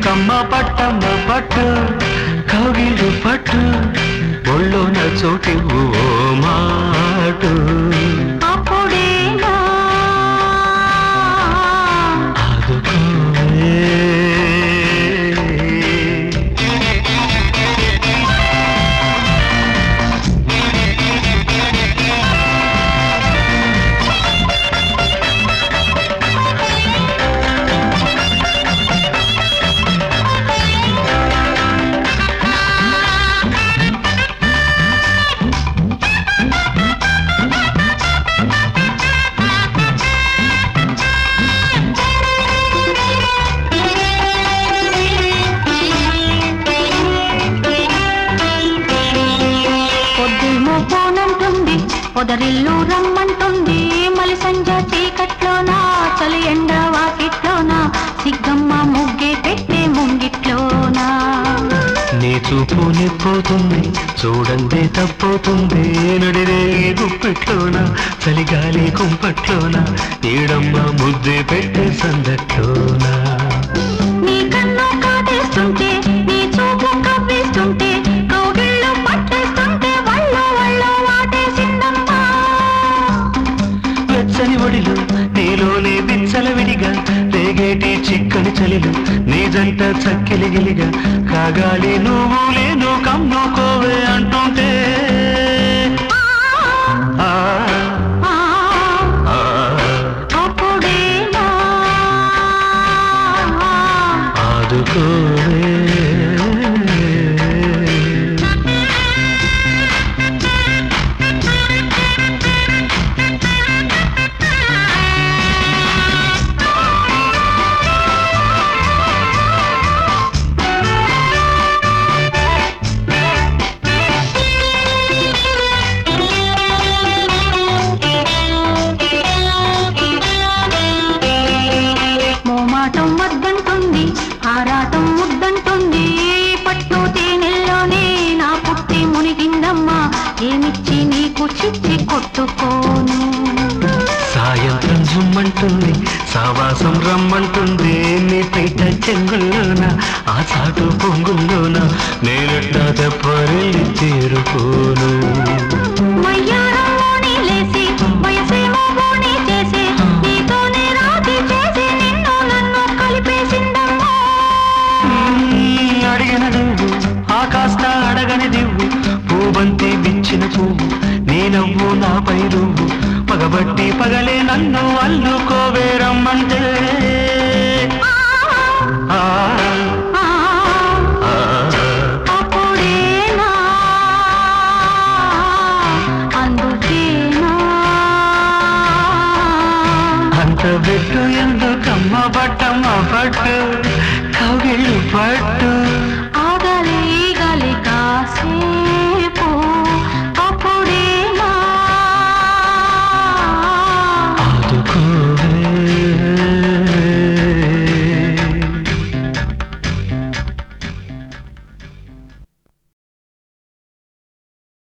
కమ్మ పట్టమ్మ పట్టు కౌగిలు పట్టు ఒళ్ళోన చోటి ఓ మాటు అప్పుడేనా ఆదుకోవే పొద్దుమో పోనంటుంది పొదరిల్లు రమ్మంటుంది మలి సంజ చీకట్లోనా చలి ఎండ వాకిట్లోనా సిగ్గమ్మ ముగ్గే పెట్టే ముంగిట్లోనా నీ చూపు నిప్పుతుంది చూడండి తప్పుతుంది నడిరే గుప్పిట్లోన చలిగాలి కుంపట్లోన నీడమ్మ ముద్దే పెట్టే సందట్లోన నీ కన్ను కాటేస్తుంటే నీ చూపు కవ్విస్తుంటే కౌగిళ్ళు పట్టేస్తుంటే వళ్ళు వళ్ళు వాటేసిందమ్మా వెచ్చని ఒడిలో నీలోనే బిచ్చల విడిగా రేగేటి చిక్కని చలిలు నీ జంట చక్కిలి గిలిగా కాగాలి నువ్వు లేను కమ్ముకోవే అంటుంటే ఆ, ఆ, ఆ, అప్పుడేనా ఆదుకోవే మోమాటం వద్దంటుంది ఆరాటం ముద్దంటుంది పట్టు తేనెల్లోనే నా పుట్టి మునిగిందమ్మా ఏమిచ్చి నీకు చిచ్చి కొట్టుకోను సాయంత్రం జుమ్మంటుంది సావాసం రమ్మంటుంది నీ పైట చెంగుల్లోన ఆ చాటు పొంగుల్లోన నేనెట్టా తెప్పరెళ్ళి తీరుకోను మయ్యారంలోని లేసి వయసేమో బోని చేసి నీతోనే రాజీ చేసి నిన్ను నన్ను కలిపేసిందమ్మా మ్మ్, అడిగిన నువ్వు ఆ కాస్త అడగని దివ్వు పూబంతి విచ్చిన పువ్వు నీ నవ్వు నాపై నువ్వు పగబట్టి పగలే నన్ను అల్లుకోవే రమ్మంటే ఆ, ఆ, ఆ, అప్పుడేనా అందుకేనా అంత పెట్టు ఎందుకమ్మ పట్టమ్మ పట్టు కవిళ్ళు పట్టు